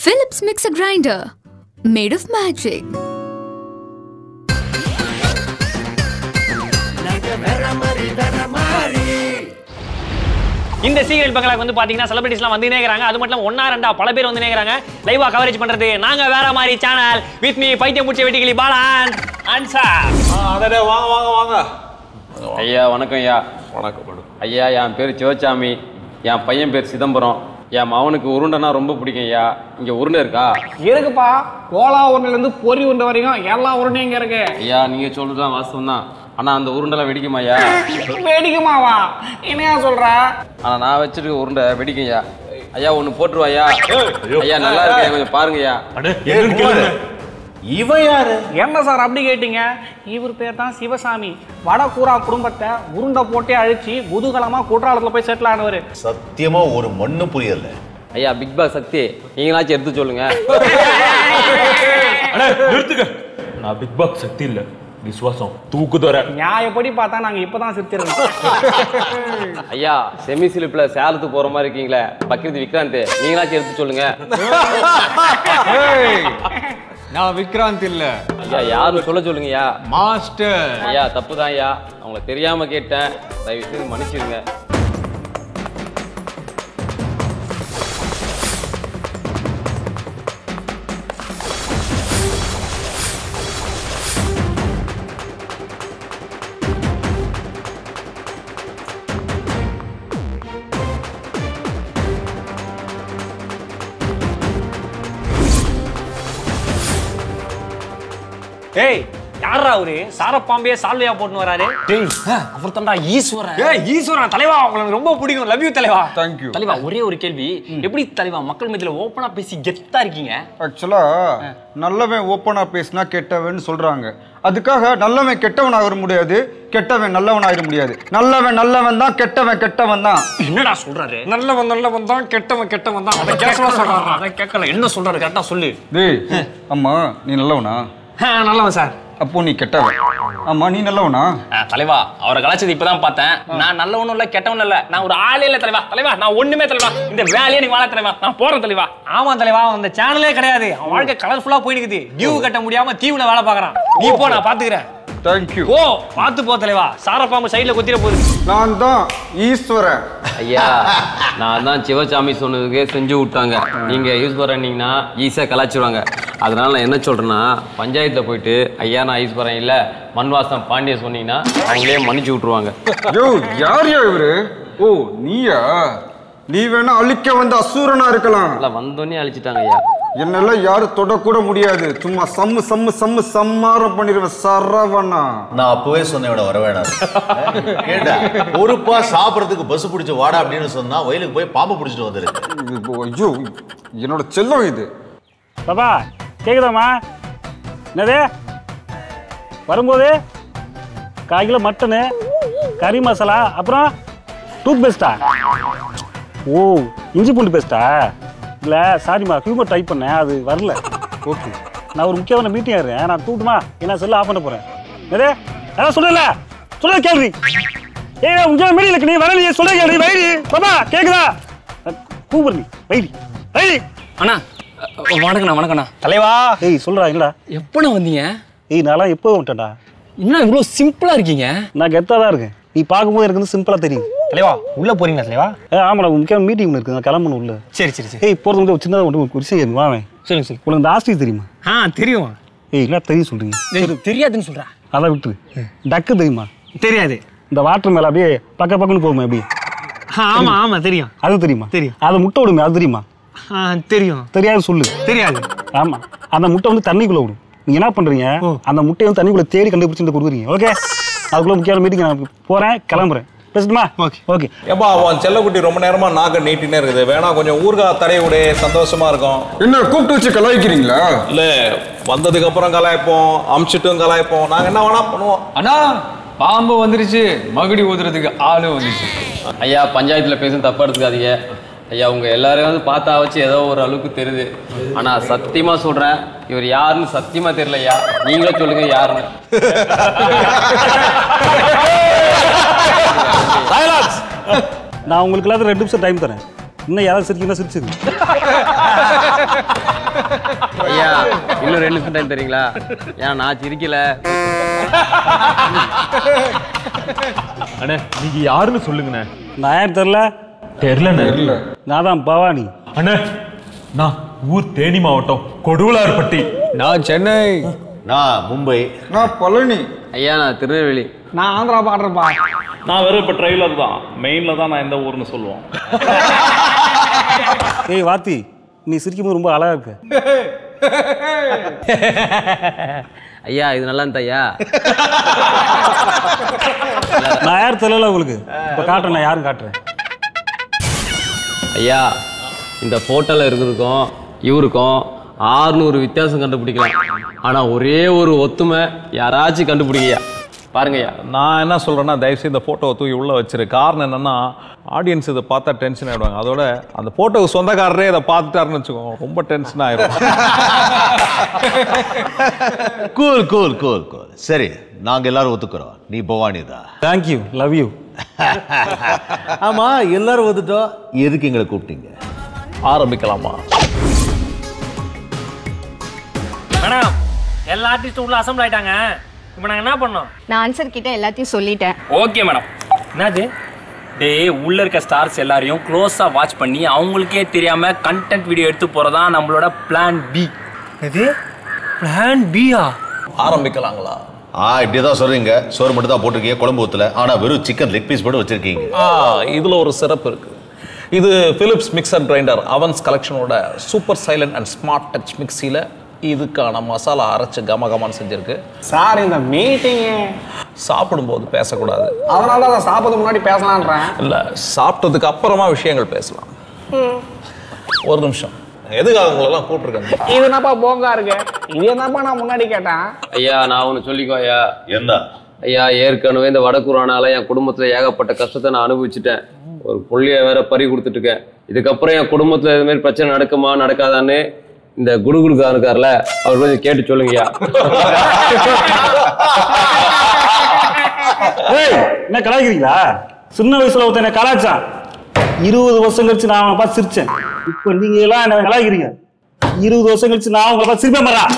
Philips Mixer Grinder, made of magic. இந்த serial பங்களாக்கு வந்து பாத்தீங்கன்னா செலிபிரிட்டிஸ்லாம் வந்து நேக்கிறாங்க அது மட்டும் இல்லாம ஒன்னா ரெண்டா பல பேர் வந்து நேக்கிறாங்க லைவா கவரேஜ் பண்றது நாங்க வேற மாதிரி சேனல் வித் மீ பைத்தியம் முடிச்ச வெட்டிக்கிளி பாலான் அன்சார் அடடே வாங்க வாங்க வாங்க ஐயா வணக்கம் ஐயா வணக்கம் வணக்கம் ஐயா என் பேர் சிவசாமி என் பையன் பேர் சிதம்பரம் என் மவனுக்கு உருண்டைனா ரொம்ப பிடிக்கும் ஐயா இங்க உருண்டை இருக்கா இருக்குப்பா கோலா உருண்டையிலேருந்து பொறி உருண்டை வரைக்கும் எல்லா உருண்டையும் இங்கே இருக்கு ஐயா நீங்க சொல்றதுதான் வாஸ்தவம் தான் ஆனா அந்த உருண்டெல்லாம் வெடிக்குமா ஐயா வெடிக்குமாவா என்னையா சொல்ற ஆனா நான் வச்சிருக்க உருண்டை வெடிக்கும் ஐயா ஐயா ஒன்று போட்டுருவா ஐயா ஐயா நல்லா இருக்கு கொஞ்சம் பாருங்க ஐயா ஏய், குமாரு, இவன் யாரு என்ன சார் அப்படி கேட்டீங்க இவர் பேர் தான் சிவசாமி வடகூரா குடும்பத்தை உருண்டை போட்டே அழிச்சு குதூகலமா குற்றாலத்தில் போய் செட்டில் ஆனவர் சத்தியமா ஒரு மண்ணு புரியல ஐயா பிக் பாஸ் சக்தி நீங்களாச்சும் எடுத்து சொல்லுங்க அடே நிறுத்துக்க நான் பிக் பாஸ் சக்தி இல்ல விசுவாசம் தூக்குதோற நியாயப்படி பார்த்தா நாங்க இப்பதான் சிரிச்சிருக்கோம் ஐயா செமி சிலிப்ல சேலத்து போற மாதிரி இருக்கீங்களே பக்ரீத் விக்ராந்த் நீங்களாச்சும் எடுத்து சொல்லுங்க நான் விக்ராந்த் இல்ல ஐயா யாரும் சொல்ல சொல்லுங்க ஐயா மாஸ்டர் ஐயா தப்பு தான் ஐயா அவங்கள தெரியாம கேட்டேன் தயவு செய்து மன்னிச்சிடுங்க ஏய் யாரா அவரு சாரப்பாம்பே சால்வையா போட்டுன்னு வராரு டேய் அவர் தான்டா ஈஸ்வரன் ஏய் ஈஸ்வரன் தலைவா உங்களுக்கு ரொம்ப பிடிக்கும் லவ் யூ தலைவா Thank you. தலைவா ஒரே ஒரு கேள்வி எப்படி தலைவா மக்கள் மத்தியில ஓப்பனா பேசி கெத்தா இருக்கீங்க ஆக்சுவலா நல்லவன் ஓப்பனா பேசினா கெட்டவன் சொல்றாங்க அதுக்காக நல்லவன் கெட்டவன் ஆக முடியாது கெட்டவன் நல்லவன் ஆகிட முடியாது நல்லவன் நல்லவன் தான் கெட்டவன் கெட்டவன் தான் என்னடா சொல்றாரு நல்லவன் நல்லவன் தான் கெட்டவன் கெட்டவன் தான் அதை கேட்கல சொல்றாரு அதை கேட்கல என்ன சொல்றாரு கரெக்டா சொல்லு டேய் அம்மா நீ நல்லவனா நல்லவன் சார் அப்போ நீ கெட்டவன் ஆமா நீ நல்லவனா தலைவா அவரை கலாச்சது இப்பதான் பார்த்தேன் நான் நல்லவனும் இல்ல கெட்டவனும் இல்ல நான் ஒரு ஆளே இல்ல தலைவா தலைவா நான் ஒண்ணுமே தலைவா இந்த வேலையே நீ வாழ தலைவா நான் போறேன் தலைவா ஆமா தலைவா அந்த சேனலே கிடையாது அவன் வாழ்க்கை கலர்ஃபுல்லா போயிடுக்குது டியூ கட்ட முடியாம தீவுல வேலை பாக்குறான் நீ போ நான் பாத்துக்கிறேன் தேங்க்யூ ஓ பாத்து போ தலைவா சாரப்பாம்பு சைடுல குத்திர போகுது நான் தான் ஈஸ்வரன் ஐயா நான் தான் சிவசாமி சொன்னதுக்கு செஞ்சு விட்டாங்க நீங்க ஈஸ்வரன் நீங்கன்னா ஈஸியாக கலாச்சிடுவாங்க அதனால நான் என்ன சொல்றேன்னா பஞ்சாயத்துல போயிட்டு ஐயா நான் ஈஸ்வரன் இல்ல மண்வாசம் பாண்டிய சொன்னீங்கன்னா அவங்களே மன்னிச்சு விட்டுருவாங்க யோ யார் யா இவரு ஓ நீயா நீ வேணா அழிக்க வந்த அசூரனா இருக்கலாம் நல்லா வந்தோடனே அழிச்சிட்டாங்க ஐயா என்னெல்லாம் யாரும் தொடக்கூட முடியாது சும்மா சம்மு சம்மு சம்மு சம்மாரம் பண்ணிடுவேன் சரவணா நான் அப்பவே சொன்னேன் இவனை வர வேணாம் கேட்டா பொறுப்பா சாப்பிடறதுக்கு பஸ் பிடிச்சு வாடா அப்படின்னு சொன்னா வயலுக்கு போய் பாம்பு பிடிச்சிட்டு வந்துருக்கு இது இப்போ, ஐயோ என்னோட செல்லம் இது பாப்பா கேக்குதாம்மா என்னது வரும்போது கால் கிலோ மட்டனு கறி மசாலா அப்புறம் டூத் பேஸ்டா ஓ இஞ்சி பூண்டு பேஸ்டா இல்லை சாரிம்மா ஹியூமர் டைப் பண்ணேன் அது வரல ஓகே நான் ஒரு முக்கியமான மீட்டிங் இருக்கேன் நான் தூட்டுமா என்ன செல்ல ஆஃப் பண்ண போகிறேன் என்னது அதான் சொல்லல சொல்ல கேள்வி ஏய் முக்கியமான மீட்டிங் இருக்கு நீ வரலையே சொல்ல கேள்வி வைடி பாப்பா கேக்குதா கூப்பிடு நீ வைடி வைடி அண்ணா வணக்கண்ணா வணக்கண்ணா தலைவா ஏய் சொல்றா என்னடா எப்பண்ணா வந்தீங்க ஏய் நான்லாம் எப்போ வந்துட்டேன்டா என்ன இவ்வளவு சிம்பிளா இருக்கீங்க நான் கெத்தாக தான் இருக்கேன் நீ பார்க்கும்போது எனக்கு வந்து சிம்பிளாக தெரியும் தலைவா உள்ள போறீங்களா தலைவா ஏ ஆமாடா முக்கியமான மீட்டிங் ஒன்று இருக்குது நான் கிளம்பணும் உள்ள சரி சரி சரி ஏய் போகிறது வந்து சின்னதாக ஒன்று ஒரு விஷயம் வாவேன் சொல்லுங்க சொல்லுங்க உனக்கு இந்த ஆஸ்ட்ரி தெரியுமா ஆ தெரியும் ஏய் என்ன தெரியும் சொல்கிறீங்க எனக்கு தெரியாதுன்னு சொல்றேன் அதை விட்டுரு டக்கு தெரியுமா தெரியாது இந்த வாட்டர் மேலே அப்படியே பக்க பக்கம்னு போகுமே அப்படியே ஆமா ஆமா தெரியும் அது தெரியுமா தெரியும். அதை முட்டை விடுமே அது தெரியுமா ஆ தெரியும் தெரியாது சொல்லு தெரியாது ஆமா அந்த முட்டை வந்து தண்ணிக்குள்ள விடும் நீங்க என்ன பண்றீங்க அந்த முட்டையை வந்து தண்ணிக்குள்ள தேடி கண்டுபிடிச்சு இந்த கொடுக்குறீங்க ஓகே அதுக்குள்ள முக்கியமான மீட்டிங் நான் போறேன் கிளம்புறேன் பேசட்டுமா Okay. ஓகே ஏப்பா அவன் செல்லக்குட்டி ரொம்ப நேரமா நாக்க நீட்டினே இருக்குது வேணா கொஞ்சம் ஊறுகாய் தடைய விடு சந்தோஷமா இருக்கும் என்ன கூப்பிட்டு வச்சு கலாய்க்கிறீங்களா இல்ல வந்ததுக்கு அப்புறம் கலாய்ப்போம் அமிச்சிட்டும் கலாய்ப்போம் நாங்க என்ன வேணா பண்ணுவோம் அண்ணா பாம்பு வந்துருச்சு மகுடி ஊதுறதுக்கு ஆளு வந்துருச்சு ஐயா பஞ்சாயத்துல பேசும் தப்பா எடுத்துக்காதீங்க ஐயா உங்க எல்லாரையும் வந்து பார்த்தா வச்சு ஏதோ ஒரு அளவுக்கு தெரியுது ஆனா சத்தியமா சொல்றேன் இவர் யாருன்னு சத்தியமா தெரியல ஐயா நீங்களே சொல்லுங்க யாருன்னு நான் உங்களுக்கு எல்லாத்தையும் ரெண்டு நிமிஷம் டைம் தரேன் இன்னும் யாராவது சிரிக்கிறதா சிரிச்சிருக்கு இன்னும் ரெண்டு நிமிஷம் டைம் தரீங்களா ஏன்னா நான் சிரிக்கல அண்ணே நீங்க யாருன்னு சொல்லுங்கண்ணே நான் யார் தெரில தெரியலண்ணே நான் தான் பவானி அண்ணே நான் ஊர் தேனி மாவட்டம் கொடுவலார்பட்டி நான் சென்னை நான் மும்பை நான் பழனி ஐயா நான் திருநெல்வேலி நான் ஆந்திரா பாடுறேன்ப்பா நான் வெறும் இப்போ ட்ரெய்லர் தான் மெயினில் தான் நான் எந்த ஊர்னு சொல்லுவோம் ஏய் வாத்தி நீ சிரிக்கும்போது ரொம்ப அழகா இருக்கு ஐயா இது நல்லா இருந்தா ஐயா நான் யார் தெரியல உங்களுக்கு இப்போ காட்டுறேன் நான் யாரும் காட்டுறேன் ஐயா இந்த ஃபோட்டோவில் இருக்கிறதுக்கும் இவருக்கும் ஆறுநூறு வித்தியாசம் கண்டுபிடிக்கலாம் ஆனால் ஒரே ஒரு ஒத்துமை யாராச்சும் கண்டுபிடிங்கய்யா பாருங்கய்யா நான் என்ன சொல்றேன்னா தயவுசெய்து இந்த போட்டோவை தூக்கி உள்ள வச்சிரு காரணம் என்னன்னா ஆடியன்ஸ் இதை பார்த்தா டென்ஷன் ஆயிடுவாங்க அதோட அந்த போட்டோவுக்கு சொந்தக்காரரே இதை பார்த்துட்டாருன்னு வச்சுக்கோங்க ரொம்ப டென்ஷன் ஆயிரும் கூல் கூல் கூல் கூல் சரி நாங்க எல்லாரும் ஒத்துக்கிறோம் நீ பவானி தான் தேங்க்யூ லவ் யூ ஆமா எல்லாரும் வந்துட்டோம் எதுக்கு எங்களை கூப்பிட்டீங்க ஆரம்பிக்கலாமா மேடம் எல்லா ஆர்டிஸ்டும் உள்ள அசம்பிள் ஆயிட்டாங்க இப்போ நாங்கள் என்ன பண்ணோம் நான் ஆன்சர் கிட்ட எல்லாத்தையும் சொல்லிட்டேன் ஓகே மேடம் என்னது டேய் உள்ள இருக்க ஸ்டார்ஸ் எல்லாரையும் க்ளோஸா வாட்ச் பண்ணி அவங்களுக்கே தெரியாம கண்டென்ட் வீடியோ எடுத்து போறதா நம்மளோட பிளான் பி இது பிளான் பியா ஆரம்பிக்கலாங்களா ஆ இப்படிதான் சொல்றீங்க சோறு மட்டும் தான் போட்டிருக்கீங்க குழம்பு ஊத்துல ஆனா வெறும் சிக்கன் லெக் பீஸ் மட்டும் வச்சிருக்கீங்க ஆ இதுல ஒரு சிறப்பு இருக்கு இது பிலிப்ஸ் மிக்சர் கிரைண்டர் அவன்ஸ் கலெக்ஷனோட super silent and smart touch மிக்சியில் இதுக்கான மசாலா அரைச்சு கம கமன்னு செஞ்சிருக்கு சார் இந்த மீட்டிங்கு சாப்பிடும்போது பேசக்கூடாது அதனால தான் நான் சாப்பிட்றதுக்கு முன்னாடி பேசலான்றேன் இல்லை சாப்பிட்டதுக்கு அப்புறமா விஷயங்கள் பேசலாம் ஒரு நிமிஷம் எதுக்காக உங்களெல்லாம் கூப்பிட்டுருக்கேன் இது என்னப்பா போங்கா இருக்கு இது என்னப்பா நான் முன்னாடி கேட்டேன் ஐயா நான் ஒன்று சொல்லிக்கோ ஐயா என்ன ஐயா ஏற்கனவே இந்த வடக்குறானால என் குடும்பத்துல ஏகப்பட்ட கஷ்டத்தை நான் அனுபவிச்சுட்டேன் ஒரு புள்ளிய வேற பறி கொடுத்துட்டு இருக்கேன் இதுக்கப்புறம் என் குடும்பத்துல இது மாதிரி பிரச்சனை நடக்குமா நடக்காதான்னு இந்த குடுகுடுக்கா இருக்கார்ல அவர் கொஞ்சம் கேட்டு சொல்லுங்கய்யா ஏய் என்ன கலாய்க்கிறீங்களா சின்ன வயசுல ஒருத்தன் என்ன கலாய்ச்சான் இருபது வருஷம் கழிச்சு நான் அவனை பார்த்து சிரிச்சேன் இப்போ நீங்க எல்லாம் என்ன கலாய்க்கிறீங்க இருபது வருஷம் கழிச்சு நான் உங்களை பார்த்து சிரிப்பேன் மரா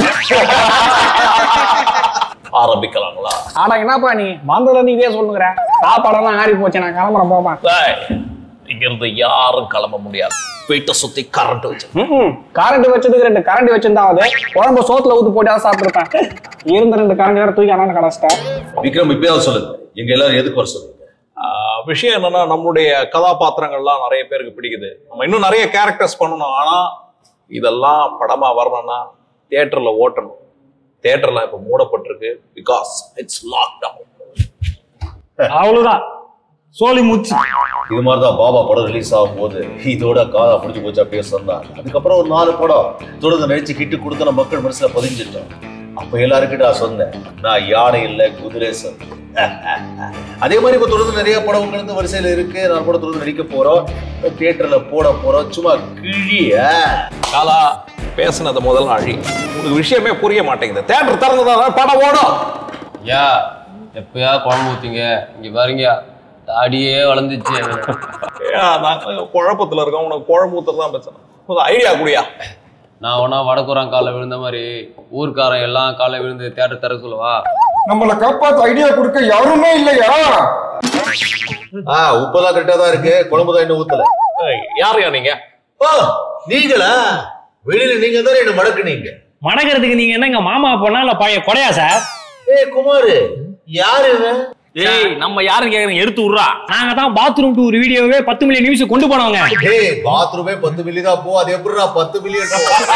ஆரம்பிக்கலாங்களா ஆனா என்னப்பா நீ வந்ததுல இருந்து இதே சொல்லுங்கிற சாப்பாடெல்லாம் ஆறி போச்சு நான் கிளம்புறேன் போமா இங்கிருந்து யாரும் கிளம்ப முடியாது வீட்டை சுத்தி கரண்ட் வச்சு கரண்ட் வச்சதுக்கு ரெண்டு கரண்ட் வச்சிருந்தாவது குழம்பு சோத்துல ஊத்து போட்டு சாப்பிட்டுருப்பேன் இருந்த ரெண்டு கரண்ட் வேற தூக்கி அண்ணன் கடைச்சிட்டேன் விக்ரம் இப்பயாவது சொல்லுங்க எங்க எல்லாரும் எதுக்கு வர சொல்லுங்க ஆஹ் விஷயம் என்னன்னா நம்மளுடைய கதாபாத்திரங்கள்லாம் நிறைய பேருக்கு பிடிக்குது நம்ம இன்னும் நிறைய கேரக்டர்ஸ் பண்ணணும் ஆனா இதெல்லாம் படமா வரணும்னா தியேட்டர்ல ஓட்டணும் தியேட்டர்ல இப்ப மூடப்பட்டிருக்கு பிகாஸ் இட்ஸ் லாக் டவுன் அவ்வளவுதான் சோலி மூச்சு இது மாதிரி தான் பாபா படம் ரிலீஸ் ஆகும் போது இதோட காதா முடிஞ்சு போச்சு அப்படியே சொன்னாங்க அதுக்கப்புறம் ஒரு நாலு படம் தொடர்ந்து நடிச்சு கிட்டு கொடுத்து நம்ம மக்கள் மனசுல பதிஞ்சிட்டோம் அப்ப எல்லாருக்கிட்ட நான் சொன்னேன் நான் யானை இல்ல குதிரை சொன்னேன் அதே மாதிரி இப்ப தொடர்ந்து நிறைய படம் உங்களுக்கு வரிசையில இருக்கு நான் கூட தொடர்ந்து நடிக்க போறோம் தியேட்டர்ல போட போறோம் சும்மா கிழிய காலா பேசுனது முதல்ல அழி உங்களுக்கு விஷயமே புரிய மாட்டேங்குது தியேட்டர் திறந்ததான் படம் ஓடும் ஐயா எப்பயா குழம்பு ஊத்திங்க இங்க பாருங்க தாடியே வளர்ந்துச்சு ஏன் நாங்க குழப்பத்துல இருக்கோம் உனக்கு குழம்பு ஊத்துறது தான் பிரச்சனை ஒரு ஐடியா குடியா நான் ஒன்னா வடக்குறான் காலை விழுந்த மாதிரி ஊர்க்காரன் எல்லாம் காலை விழுந்து தேட்டர் தர சொல்லவா நம்மளை காப்பாத்த ஐடியா கொடுக்க யாருமே இல்லையா ஆஹ் உப்பெல்லாம் கரெக்டா தான் இருக்கு குழம்பு தான் இன்னும் ஊத்தல யாரையா நீங்க ஓ நீங்களா வெளியில நீங்க தானே என்ன மடக்குனீங்க மடக்கிறதுக்கு நீங்க என்ன எங்க மாமா பொண்ணா இல்ல பழைய கொடையா சார் ஏய் குமாரு யாரு இவன் ஏய் நம்ம யாரும் கேக்குறீங்க எடுத்து விட்றா நாங்க தான் பாத்ரூம் டூர் வீடியோவே பத்து மில்லியன் நியூஸ் கொண்டு போனவங்க ஏய் பாத்ரூமே பத்து மில்லி தான் போ அது எப்படிடா பத்து மில்லியன்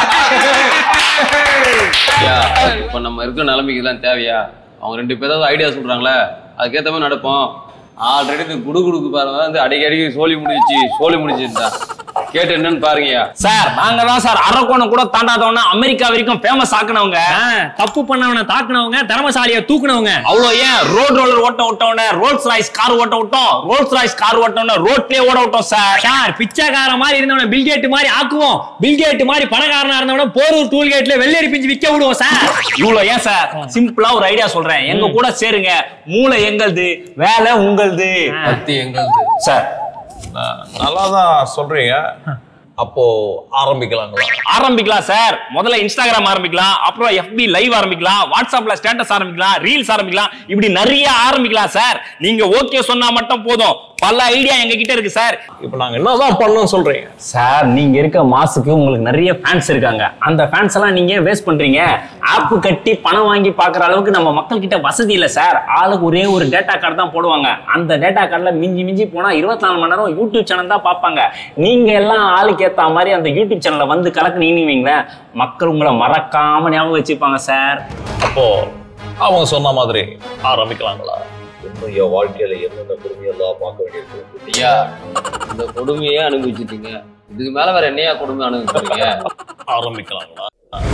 ஐயா இப்ப நம்ம இருக்கிற நிலைமைக்கு எல்லாம் தேவையா அவங்க ரெண்டு பேராவது ஐடியா சொல்றாங்களே அதுக்கேத்த மாதிரி நடப்போம் ஆல்ரெடி இந்த குடு குடுக்கு பாருங்க வந்து அடிக்கடி சோலி முடிச்சு சோலி முடிச்சுட்டா கேட்டு என்னன்னு பாருங்கய்யா சார் நாங்க தான் சார் அரக்கோணம் கூட தாண்டாதவன அமெரிக்கா வரைக்கும் ஃபேமஸ் ஆக்குனவங்க தப்பு பண்ணவன தாக்குனவங்க திறமசாலிய தூக்குனவங்க அவ்வளோ ஏன் ரோட் ரோலர் ஓட்ட விட்டவன ரோல்ஸ் ராய்ஸ் கார் ஓட்ட விட்டோம் ரோல்ஸ் ராய்ஸ் கார் ஓட்டவன ரோட்லயே ஓட விட்டோம் சார் சார் பிச்சைக்கார மாதிரி இருந்தவன பில்கேட் மாதிரி ஆக்குவோம் பில்கேட் மாதிரி பணக்காரனா இருந்தவன போரூர் டூல் கேட்ல வெள்ளரி பிஞ்சு விக்க விடுவோம் சார் இவ்வளோ ஏன் சார் சிம்பிளா ஒரு ஐடியா சொல்றேன் எங்க கூட சேருங்க மூளை எங்கள்து வேலை உங்கள்து கத்தி எங்களுது சார் நல்லா தான் சொல்றீங்க அப்போ ஆரம்பிக்கலாங்களா ஆரம்பிக்கலாம் சார் முதல்ல இன்ஸ்டாகிராம் ஆரம்பிக்கலாம் அப்புறம் எஃபி லைவ் ஆரம்பிக்கலாம் வாட்ஸ்அப்ல ஸ்டேட்டஸ் ஆரம்பிக்கலாம் ரீல்ஸ் ஆரம்பிக்கலாம் இப்படி நிறைய ஆரம்பிக்கலாம் சார் நீங்க ஓகே சொன்னா மட்டும் போதும் பல ஐடியா எங்க கிட்ட இருக்கு சார் இப்போ நாங்க என்னதான் பண்ணணும் சொல்றீங்க சார் நீங்க இருக்க மாசுக்கு உங்களுக்கு நிறைய ஃபேன்ஸ் இருக்காங்க அந்த ஃபேன்ஸ் எல்லாம் நீங்க வேஸ்ட் பண்றீங்க ஆப் கட்டி பணம் வாங்கி பாக்குற அளவுக்கு நம்ம மக்கள் கிட்ட வசதி இல்ல சார் ஆளுக்கு ஒரே ஒரு டேட்டா கார்டு தான் போடுவாங்க அந்த டேட்டா கார்டுல மிஞ்சி மிஞ்சி போனா இருபத்தி நாலு மணி நேரம் யூடியூப் சேனல் தான் பார்ப்பாங்க நீங்க எல்லாம் ஆளுக்கு ஏத்த மாதிரி அந்த யூடியூப் சேனல்ல வந்து கலக்குனீங்க மக்கள் உங்களை மறக்காம ஞாபகம் வச்சுப்பாங்க சார் அப்போ அவங்க சொன்ன மாதிரி ஆரம்பிக்கலாங்களா இன்னும் என் வாழ்க்கையில என்னென்ன கொடுமையெல்லாம் பார்க்க வேண்டியிருக்கு ஐயா இந்த கொடுமையே அனுபவிச்சிட்டீங்க இதுக்கு மேல வேற என்னையா கொடுமை அனுபவிக்கிறீங்க ஆரம்பிக்கலாங்களா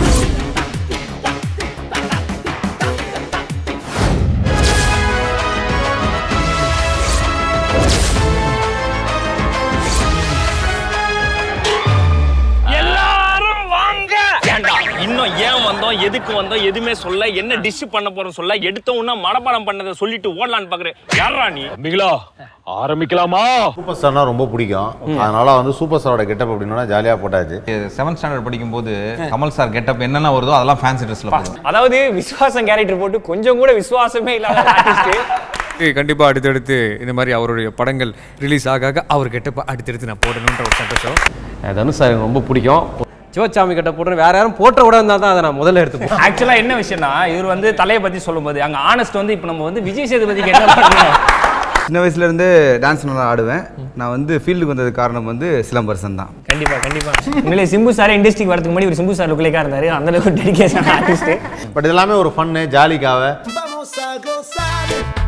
எல்லாரும் வாங்க ஏண்டா இன்னும் ஏன் வந்தோம் எதுக்கு வந்தோம் எதுவுமே சொல்ல என்ன டிஷ் பண்ண போறோம் சொல்ல எடுத்த உடனே மனப்பாடம் பண்ணதை சொல்லிட்டு ஓடலான்னு பாக்குறேன் யாரா நீ மிகிலா ஆரம்பிக்கலாமா சூப்பர் ஸ்டார்னா ரொம்ப பிடிக்கும் அதனால வந்து சூப்பர் ஸ்டாரோட கெட்டப் அப்படின்னா ஜாலியாக போட்டாச்சு செவன்த் ஸ்டாண்டர்ட் படிக்கும்போது கமல் சார் கெட்டப் என்னென்ன வருதோ அதெல்லாம் ஃபேன்சி ட்ரெஸ்ல போடுவோம் அதாவது விசுவாசம் கேரக்டர் போட்டு கொஞ்சம் கூட விசுவாசமே இல்லாத ஆர்டிஸ்ட் கண்டிப்பா அடுத்தடுத்து இந்த மாதிரி அவருடைய படங்கள் ரிலீஸ் ஆக ஆக அவர் கெட்டப்ப அடுத்தடுத்து நான் போடணுன்ற ஒரு சந்தோஷம் தனுஷ் சார் எனக்கு ரொம்ப பிடிக்கும் சிவசாமி கிட்ட போட்டு வேற யாரும் போட்ட விட இருந்தா தான் அதை நான் முதல்ல எடுத்துப்போம் ஆக்சுவலா என்ன விஷயம்னா இவர் வந்து தலையை பத்தி சொல்லும்போது அங்க ஆனஸ்ட் வந்து இப்போ நம்ம வந்து விஜய் சேதுபதிக்கு என்ன பண்ணணும் சின்ன வயசுலேருந்து டான்ஸ் நல்லா ஆடுவேன் நான் வந்து ஃபீல்டுக்கு வந்தது காரணம் வந்து சிலம்பரசன் தான் கண்டிப்பா கண்டிப்பா உண்மையிலே சிம்பு சார் இண்டஸ்ட்ரிக்கு வரதுக்கு முன்னாடி ஒரு சிம்பு சார் லுக்கிலேக்கா இருந்தாரு அந்த அளவுக்கு டெடிகேஷன் ஆர்டிஸ்ட் பட் இது எல்லாமே ஒரு ஃபன்னு ஜாலிக்காக Vamos a gozar.